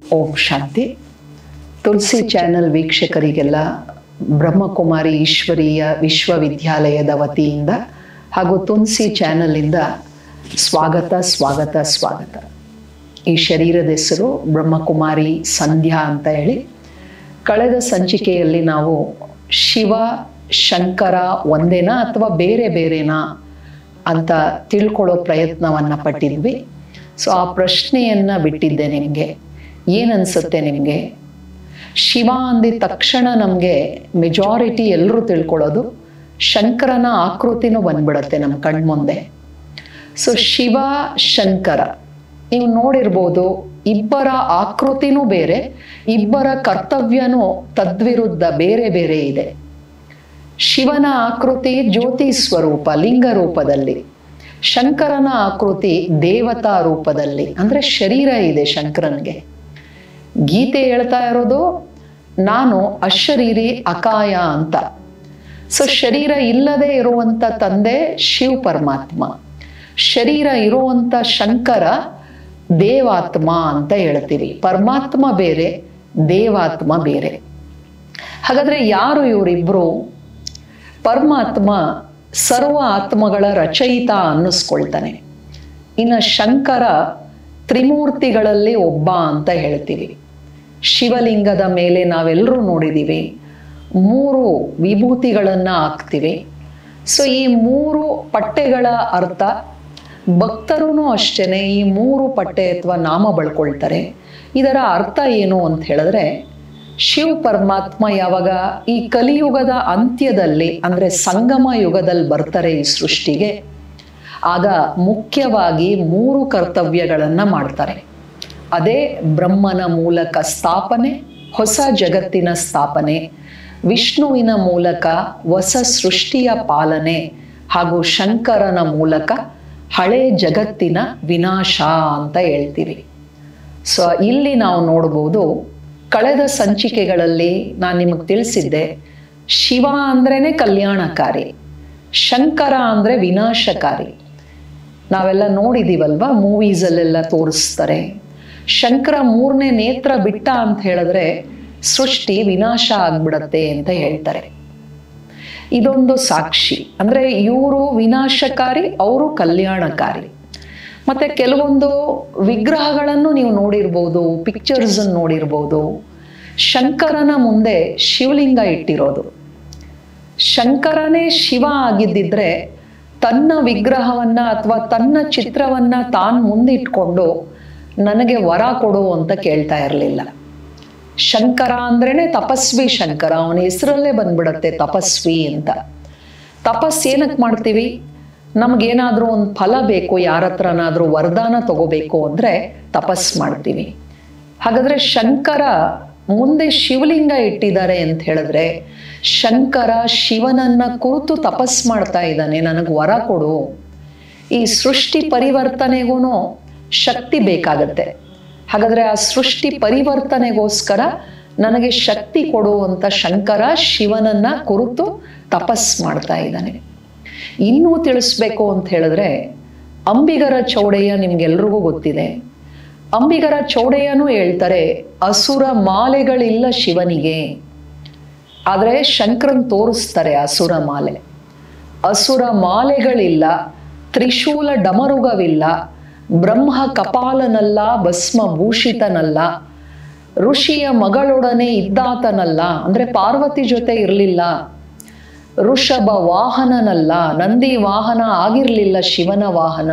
ಓಂ ಶಾಂತಿ ತುಳಸಿ channel ವೀಕ್ಷಕರಿಗೆಲ್ಲ Brahmakumari ಈಶ್ವರೀಯ ವಿಶ್ವವಿದ್ಯಾಲಯದ ವತಿಯಿಂದ ಹಾಗೂ ತುಳಸಿ ಚಾನೆಲ್ನಿಂದ ಸ್ವಾಗತ ಸ್ವಾಗತ ಸ್ವಾಗತ ಈ ಶರೀರದ ಹೆಸರು ಬ್ರಹ್ಮಕುಮಾರಿ ಸಂಧ್ಯಾ ಅಂತ ಹೇಳಿ ಕಳೆದ ಸಂಚಿಕೆಯಲ್ಲಿ ನಾವು ಶಿವ ಶಂಕರ ಒಂದೇನಾ ಅಥವಾ ಬೇರೆ ಬೇರೆನಾ ಅಂತ ತಿಳ್ಕೊಳ್ಳೋ ಪ್ರಯತ್ನವನ್ನ ಪಟ್ಟಿದ್ವಿ ಸೊ ಆ ಪ್ರಶ್ನೆಯನ್ನ ಬಿಟ್ಟಿದ್ದೆ ನಿಮಗೆ ಏನನ್ಸುತ್ತೆ ನಿಮಗೆ ಶಿವ ಅಂದಿದ ತಕ್ಷಣ ನಮಗೆ ಮೆಜಾರಿಟಿ ಎಲ್ಲರೂ ತಿಳ್ಕೊಳ್ಳೋದು ಶಂಕರನ ಆಕೃತಿನೂ ಬಂದ್ಬಿಡತ್ತೆ ನಮ್ಮ ಕಣ್ಮುಂದೆ ಸೊ ಶಿವ ಶಂಕರ ನೀವು ನೋಡಿರ್ಬೋದು ಇಬ್ಬರ ಆಕೃತಿನೂ ಬೇರೆ ಇಬ್ಬರ ಕರ್ತವ್ಯನೂ ತದ್ವಿರುದ್ಧ ಬೇರೆ ಬೇರೆ ಇದೆ ಶಿವನ ಆಕೃತಿ ಜ್ಯೋತಿ ಸ್ವರೂಪ ಲಿಂಗ ರೂಪದಲ್ಲಿ ಶಂಕರನ ಆಕೃತಿ ದೇವತಾ ರೂಪದಲ್ಲಿ ಅಂದ್ರೆ ಶರೀರ ಇದೆ ಶಂಕರನ್ಗೆ ಗೀತೆ ಹೇಳ್ತಾ ಇರೋದು ನಾನು ಅಶರೀರಿ ಅಕಾಯ ಅಂತ ಸೊ ಶರೀರ ಇಲ್ಲದೆ ಇರುವಂತ ತಂದೆ ಶಿವ ಪರಮಾತ್ಮ ಶರೀರ ಇರುವಂತ ಶಂಕರ ದೇವಾತ್ಮ ಅಂತ ಹೇಳ್ತೀವಿ ಪರಮಾತ್ಮ ಬೇರೆ ದೇವಾತ್ಮ ಬೇರೆ ಹಾಗಾದ್ರೆ ಯಾರು ಇವರಿಬ್ರು ಪರಮಾತ್ಮ ಸರ್ವ ಆತ್ಮಗಳ ರಚಯಿತ ಅನ್ನಿಸ್ಕೊಳ್ತಾನೆ ಇನ್ನು ಶಂಕರ ತ್ರಿಮೂರ್ತಿಗಳಲ್ಲಿ ಒಬ್ಬ ಅಂತ ಹೇಳ್ತೀವಿ ಶಿವಲಿಂಗದ ಮೇಲೆ ನಾವೆಲ್ಲರೂ ನೋಡಿದ್ದೀವಿ ಮೂರು ವಿಭೂತಿಗಳನ್ನು ಹಾಕ್ತೀವಿ ಸೊ ಈ ಮೂರು ಪಟ್ಟೆಗಳ ಅರ್ಥ ಭಕ್ತರೂ ಅಷ್ಟೇ ಈ ಮೂರು ಪಟ್ಟೆ ಅಥವಾ ನಾಮ ಬಳ್ಕೊಳ್ತಾರೆ ಇದರ ಅರ್ಥ ಏನು ಅಂತ ಹೇಳಿದ್ರೆ ಶಿವ ಪರಮಾತ್ಮ ಯಾವಾಗ ಈ ಕಲಿಯುಗದ ಅಂತ್ಯದಲ್ಲಿ ಅಂದ್ರೆ ಸಂಗಮ ಯುಗದಲ್ಲಿ ಬರ್ತಾರೆ ಈ ಸೃಷ್ಟಿಗೆ ಆಗ ಮುಖ್ಯವಾಗಿ ಮೂರು ಕರ್ತವ್ಯಗಳನ್ನ ಮಾಡ್ತಾರೆ ಅದೇ ಬ್ರಹ್ಮನ ಮೂಲಕ ಸ್ಥಾಪನೆ ಹೊಸ ಜಗತ್ತಿನ ಸ್ಥಾಪನೆ ವಿಷ್ಣುವಿನ ಮೂಲಕ ಹೊಸ ಸೃಷ್ಟಿಯ ಪಾಲನೆ ಹಾಗೂ ಶಂಕರನ ಮೂಲಕ ಹಳೆ ಜಗತ್ತಿನ ವಿನಾಶ ಅಂತ ಹೇಳ್ತೀವಿ ಸೊ ಇಲ್ಲಿ ನಾವು ನೋಡ್ಬೋದು ಕಳೆದ ಸಂಚಿಕೆಗಳಲ್ಲಿ ನಾನು ನಿಮಗೆ ತಿಳಿಸಿದ್ದೆ ಶಿವ ಅಂದ್ರೇನೆ ಕಲ್ಯಾಣಕಾರಿ ಶಂಕರ ಅಂದ್ರೆ ವಿನಾಶಕಾರಿ ನಾವೆಲ್ಲ ನೋಡಿದೀವಲ್ವಾ ಮೂವೀಸಲ್ಲೆಲ್ಲ ತೋರಿಸ್ತಾರೆ ಶಂಕರ ಮೂರನೇ ನೇತ್ರ ಬಿಟ್ಟ ಅಂತ ಹೇಳಿದ್ರೆ ಸೃಷ್ಟಿ ವಿನಾಶ ಆಗ್ಬಿಡತ್ತೆ ಅಂತ ಹೇಳ್ತಾರೆ ಇದೊಂದು ಸಾಕ್ಷಿ ಅಂದ್ರೆ ಇವರು ವಿನಾಶಕಾರಿ ಅವರು ಕಲ್ಯಾಣಕಾರಿ ಮತ್ತೆ ಕೆಲವೊಂದು ವಿಗ್ರಹಗಳನ್ನು ನೀವು ನೋಡಿರ್ಬೋದು ಪಿಕ್ಚರ್ಸ್ ನೋಡಿರ್ಬೋದು ಶಂಕರನ ಮುಂದೆ ಶಿವಲಿಂಗ ಇಟ್ಟಿರೋದು ಶಂಕರನೇ ಶಿವ ಆಗಿದ್ದಿದ್ರೆ ತನ್ನ ವಿಗ್ರಹವನ್ನ ಅಥವಾ ತನ್ನ ಚಿತ್ರವನ್ನ ತಾನು ಮುಂದಿಟ್ಕೊಂಡು ನನಗೆ ವರ ಕೊಡು ಅಂತ ಕೇಳ್ತಾ ಇರಲಿಲ್ಲ ಶಂಕರ ಅಂದ್ರೇನೆ ತಪಸ್ವಿ ಶಂಕರ ಅವನ ಹೆಸರಲ್ಲೇ ಬಂದ್ಬಿಡತ್ತೆ ತಪಸ್ವಿ ಅಂತ ತಪಸ್ ಏನಕ್ಕೆ ಮಾಡ್ತೀವಿ ನಮಗೇನಾದ್ರೂ ಒಂದು ಫಲ ಬೇಕು ಯಾರ ಹತ್ರನಾದ್ರೂ ವರದಾನ ತಗೋಬೇಕು ಅಂದ್ರೆ ತಪಸ್ ಮಾಡ್ತೀವಿ ಹಾಗಾದ್ರೆ ಶಂಕರ ಮುಂದೆ ಶಿವಲಿಂಗ ಇಟ್ಟಿದ್ದಾರೆ ಅಂತ ಹೇಳಿದ್ರೆ ಶಂಕರ ಶಿವನನ್ನ ಕುರಿತು ತಪಸ್ ಮಾಡ್ತಾ ಇದ್ದಾನೆ ನನಗೆ ವರ ಕೊಡು ಈ ಸೃಷ್ಟಿ ಪರಿವರ್ತನೆಗೂ ಶಕ್ತಿ ಬೇಕಾಗತ್ತೆ ಹಾಗಾದ್ರೆ ಆ ಸೃಷ್ಟಿ ಪರಿವರ್ತನೆಗೋಸ್ಕರ ನನಗೆ ಶಕ್ತಿ ಕೊಡು ಅಂತ ಶಂಕರ ಶಿವನನ್ನ ಕುರಿತು ತಪಸ್ ಮಾಡ್ತಾ ಇದ್ದಾನೆ ಇನ್ನೂ ತಿಳಿಸ್ಬೇಕು ಅಂತ ಹೇಳಿದ್ರೆ ಅಂಬಿಗರ ಚೌಡೆಯ ನಿಮ್ಗೆಲ್ರಿಗೂ ಗೊತ್ತಿದೆ ಅಂಬಿಗರ ಚೌಡೆಯನೂ ಹೇಳ್ತಾರೆ ಅಸುರ ಮಾಲೆಗಳಿಲ್ಲ ಶಿವನಿಗೆ ಆದರೆ ಶಂಕರನ್ ತೋರಿಸ್ತಾರೆ ಅಸುರ ಮಾಲೆ ಅಸುರ ಮಾಲೆಗಳಿಲ್ಲ ತ್ರಿಶೂಲ ಡಮರುಗವಿಲ್ಲ ಬ್ರಹ್ಮ ಕಪಾಲನಲ್ಲ ಭಸ್ಮ ಭೂಷಿತನಲ್ಲ ಋಷಿಯ ಮಗಳೊಡನೆ ಇದ್ದಾತನಲ್ಲ ಅಂದ್ರೆ ಪಾರ್ವತಿ ಜೊತೆ ಇರಲಿಲ್ಲ ಋಷಭ ವಾಹನನಲ್ಲ ನಂದಿ ವಾಹನ ಆಗಿರಲಿಲ್ಲ ಶಿವನ ವಾಹನ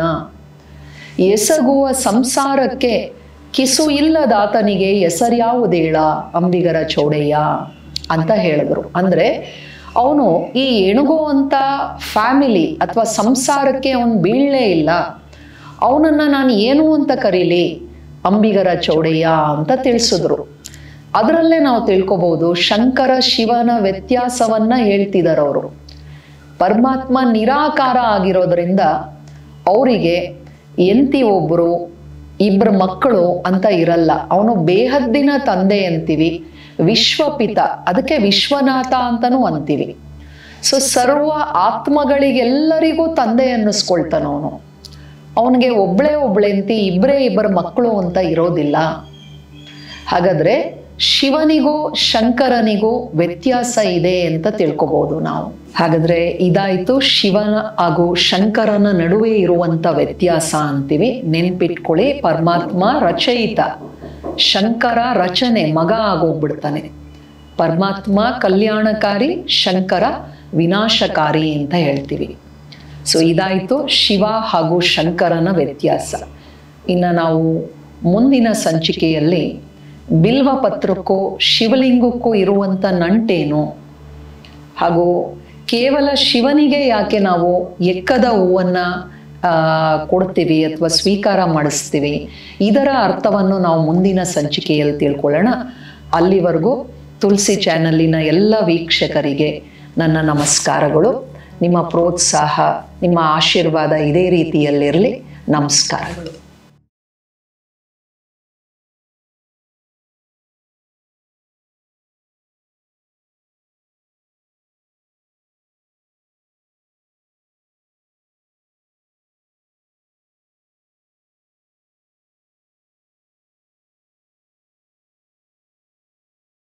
ಎಸಗುವ ಸಂಸಾರಕ್ಕೆ ಕಿಸು ಇಲ್ಲದಾತನಿಗೆ ಹೆಸರ್ಯಾವುದೇಳ ಅಂಬಿಗರ ಚೌಡಯ್ಯ ಅಂತ ಹೇಳಿದ್ರು ಅಂದ್ರೆ ಅವನು ಈ ಎಣುಗುವಂತ ಫ್ಯಾಮಿಲಿ ಅಥವಾ ಸಂಸಾರಕ್ಕೆ ಅವನು ಬೀಳಲೇ ಇಲ್ಲ ಅವನನ್ನ ನಾನು ಏನು ಅಂತ ಕರೀಲಿ ಅಂಬಿಗರ ಚೌಡಯ್ಯ ಅಂತ ತಿಳಿಸಿದ್ರು ಅದರಲ್ಲೇ ನಾವು ತಿಳ್ಕೊಬಹುದು ಶಂಕರ ಶಿವನ ವ್ಯತ್ಯಾಸವನ್ನ ಹೇಳ್ತಿದ್ದಾರೆ ಅವರು ಪರಮಾತ್ಮ ನಿರಾಕಾರ ಆಗಿರೋದ್ರಿಂದ ಅವರಿಗೆ ಎಂತಿ ಒಬ್ರು ಇಬ್ಬರು ಮಕ್ಕಳು ಅಂತ ಇರಲ್ಲ ಅವನು ಬೇಹದ್ದಿನ ತಂದೆ ಅಂತೀವಿ ವಿಶ್ವಪಿತ ಅದಕ್ಕೆ ವಿಶ್ವನಾಥ ಅಂತನೂ ಅಂತೀವಿ ಸೊ ಸರ್ವ ಆತ್ಮಗಳಿಗೆಲ್ಲರಿಗೂ ತಂದೆ ಅನ್ನಿಸ್ಕೊಳ್ತಾನವನು ಅವನಿಗೆ ಒಬ್ಳೆ ಒಬ್ಳೆಂತಿ ಇಬ್ಬರೇ ಇಬ್ಬರು ಮಕ್ಕಳು ಅಂತ ಇರೋದಿಲ್ಲ ಹಾಗಾದ್ರೆ ಶಿವನಿಗೂ ಶಂಕರನಿಗೂ ವ್ಯತ್ಯಾಸ ಇದೆ ಅಂತ ತಿಳ್ಕೊಬಹುದು ನಾವು ಹಾಗಾದ್ರೆ ಇದಾಯ್ತು ಶಿವನ ಹಾಗೂ ಶಂಕರನ ನಡುವೆ ಇರುವಂತ ವ್ಯತ್ಯಾಸ ಅಂತೀವಿ ನೆನ್ಪಿಟ್ಕೊಳ್ಳಿ ಪರಮಾತ್ಮ ರಚಯಿತ ಶಂಕರ ರಚನೆ ಮಗ ಆಗೋಗ್ಬಿಡ್ತಾನೆ ಪರಮಾತ್ಮ ಕಲ್ಯಾಣಕಾರಿ ಶಂಕರ ವಿನಾಶಕಾರಿ ಅಂತ ಹೇಳ್ತೀವಿ ಸೊ ಇದಾಯಿತು ಶಿವ ಹಾಗೂ ಶಂಕರನ ವ್ಯತ್ಯಾಸ ಇನ್ನು ನಾವು ಮುಂದಿನ ಸಂಚಿಕೆಯಲ್ಲಿ ಬಿಲ್ವ ಪತ್ರಕ್ಕೂ ಶಿವಲಿಂಗಕ್ಕೂ ಇರುವಂಥ ನಂಟೇನು ಹಾಗೂ ಕೇವಲ ಶಿವನಿಗೆ ಯಾಕೆ ನಾವು ಎಕ್ಕದ ಹೂವನ್ನು ಕೊಡ್ತೀವಿ ಅಥವಾ ಸ್ವೀಕಾರ ಮಾಡಿಸ್ತೀವಿ ಇದರ ಅರ್ಥವನ್ನು ನಾವು ಮುಂದಿನ ಸಂಚಿಕೆಯಲ್ಲಿ ತಿಳ್ಕೊಳ್ಳೋಣ ಅಲ್ಲಿವರೆಗೂ ತುಳಸಿ ಚಾನಲ್ಲಿನ ಎಲ್ಲ ವೀಕ್ಷಕರಿಗೆ ನನ್ನ ನಮಸ್ಕಾರಗಳು ನಿಮ್ಮ ಪ್ರೋತ್ಸಾಹ ನಿಮ್ಮ ಆಶೀರ್ವಾದ ಇದೇ ರೀತಿಯಲ್ಲಿರಲಿ ನಮಸ್ಕಾರಗಳು